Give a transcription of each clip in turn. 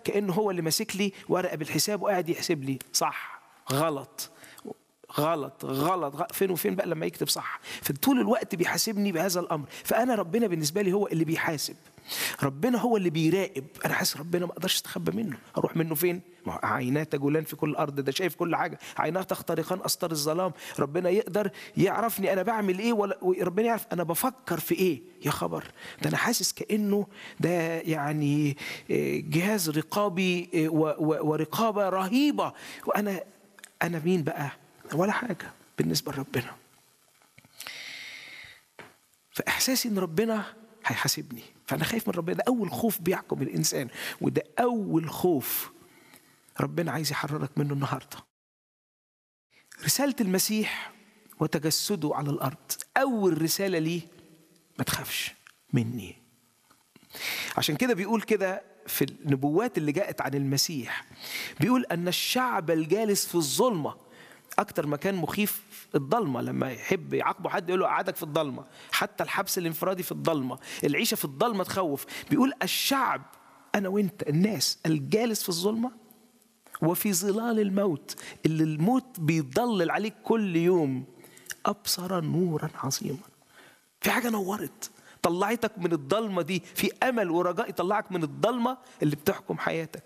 كانه هو اللي ماسك لي ورقه بالحساب وقاعد يحسب لي صح غلط غلط غلط غ- فين وفين بقى لما يكتب صح فطول الوقت بيحاسبني بهذا الامر فانا ربنا بالنسبه لي هو اللي بيحاسب ربنا هو اللي بيراقب انا حاسس ربنا ما اقدرش استخبى منه اروح منه فين ما هو عيناه تجولان في كل الارض ده شايف كل حاجه عيناه تخترقان استار الظلام ربنا يقدر يعرفني انا بعمل ايه ولا وربنا يعرف انا بفكر في ايه يا خبر ده انا حاسس كانه ده يعني إيه، جهاز رقابي إيه، و- و- ورقابه رهيبه وانا انا مين بقى ولا حاجه بالنسبه لربنا فاحساسي ان ربنا هيحاسبني فانا خايف من ربنا ده اول خوف بيحكم الانسان وده اول خوف ربنا عايز يحررك منه النهارده رساله المسيح وتجسده على الارض اول رساله ليه ما تخافش مني عشان كده بيقول كده في النبوات اللي جاءت عن المسيح بيقول ان الشعب الجالس في الظلمه اكتر مكان مخيف الضلمه لما يحب يعاقبه حد يقول له قعدك في الضلمه حتى الحبس الانفرادي في الضلمه العيشه في الضلمه تخوف بيقول الشعب انا وانت الناس الجالس في الظلمه وفي ظلال الموت اللي الموت بيضلل عليك كل يوم ابصر نورا عظيما في حاجه نورت طلعتك من الضلمه دي في امل ورجاء يطلعك من الضلمه اللي بتحكم حياتك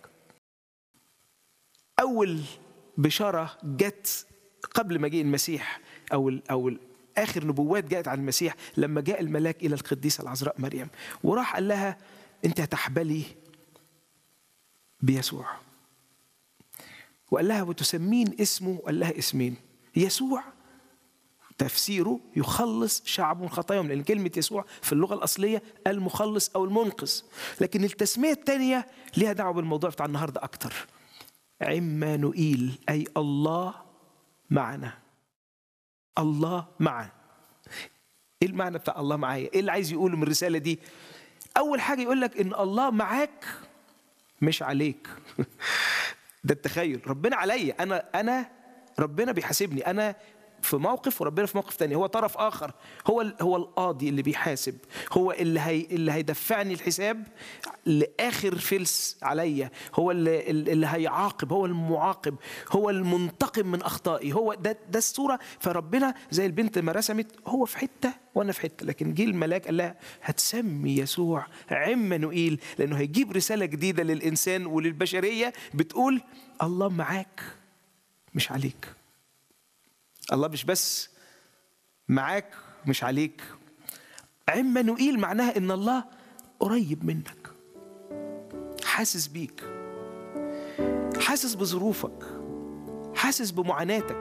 اول بشاره جت قبل مجيء المسيح او ال او ال اخر نبوات جاءت عن المسيح لما جاء الملاك الى القديسه العذراء مريم وراح قال لها انت هتحبلي بيسوع وقال لها وتسمين اسمه قال لها اسمين يسوع تفسيره يخلص شعب من خطاياهم لان كلمه يسوع في اللغه الاصليه المخلص او المنقذ لكن التسميه الثانيه ليها دعوه بالموضوع بتاع النهارده اكتر عمانوئيل اي الله معنا الله معنا ايه المعنى بتاع الله معايا ايه اللي عايز يقوله من الرساله دي اول حاجه يقول لك ان الله معاك مش عليك ده التخيل ربنا عليا انا انا ربنا بيحاسبني انا في موقف وربنا في موقف تاني هو طرف اخر هو ال- هو القاضي اللي بيحاسب هو اللي هي اللي هيدفعني الحساب لاخر فلس عليا هو اللي اللي هيعاقب هو المعاقب هو المنتقم من اخطائي هو ده ده الصوره فربنا زي البنت ما رسمت هو في حته وانا في حته لكن جه الملاك قال لها هتسمي يسوع عمانوئيل لانه هيجيب رساله جديده للانسان وللبشريه بتقول الله معاك مش عليك الله مش بس معاك مش عليك عمانوئيل معناها ان الله قريب منك حاسس بيك حاسس بظروفك حاسس بمعاناتك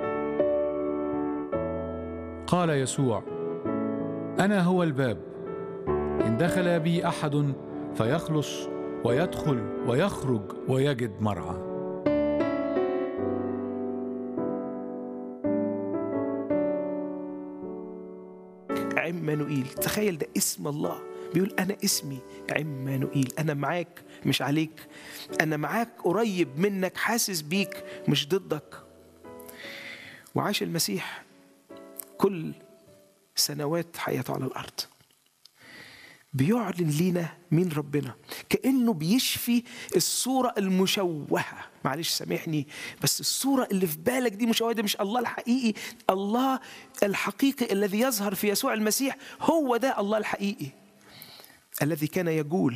قال يسوع انا هو الباب ان دخل بي احد فيخلص ويدخل ويخرج ويجد مرعى عمانوئيل تخيل ده اسم الله بيقول انا اسمي عمانوئيل انا معاك مش عليك انا معاك قريب منك حاسس بيك مش ضدك وعاش المسيح كل سنوات حياته على الارض بيعلن لينا مين ربنا كانه بيشفي الصوره المشوهه معلش سامحني بس الصوره اللي في بالك دي مشوهه ده مش الله الحقيقي الله الحقيقي الذي يظهر في يسوع المسيح هو ده الله الحقيقي الذي كان يقول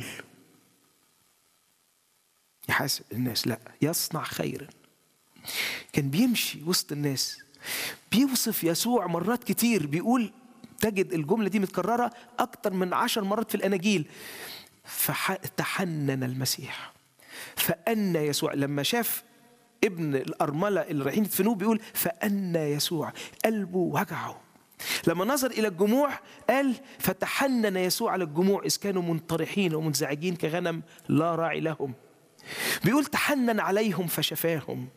يحاسب الناس لا يصنع خيرا كان بيمشي وسط الناس بيوصف يسوع مرات كتير بيقول تجد الجملة دي متكررة أكتر من عشر مرات في الأناجيل فتحنن المسيح فأن يسوع لما شاف ابن الأرملة اللي رايحين يدفنوه بيقول فأن يسوع قلبه وجعه لما نظر إلى الجموع قال فتحنن يسوع على الجموع إذ كانوا منطرحين ومنزعجين كغنم لا راعي لهم بيقول تحنن عليهم فشفاهم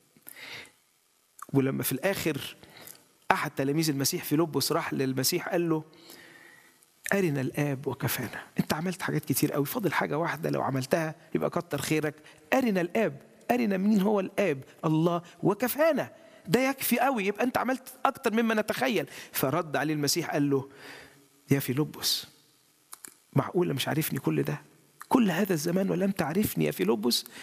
ولما في الآخر أحد تلاميذ المسيح في لبس راح للمسيح قال له أرنا الآب وكفانا أنت عملت حاجات كتير قوي فاضل حاجة واحدة لو عملتها يبقى كتر خيرك أرنا الآب أرنا مين هو الآب الله وكفانا ده يكفي قوي يبقى أنت عملت أكتر مما نتخيل فرد عليه المسيح قال له يا فيلبس معقولة مش عارفني كل ده كل هذا الزمان ولم تعرفني يا فيلبس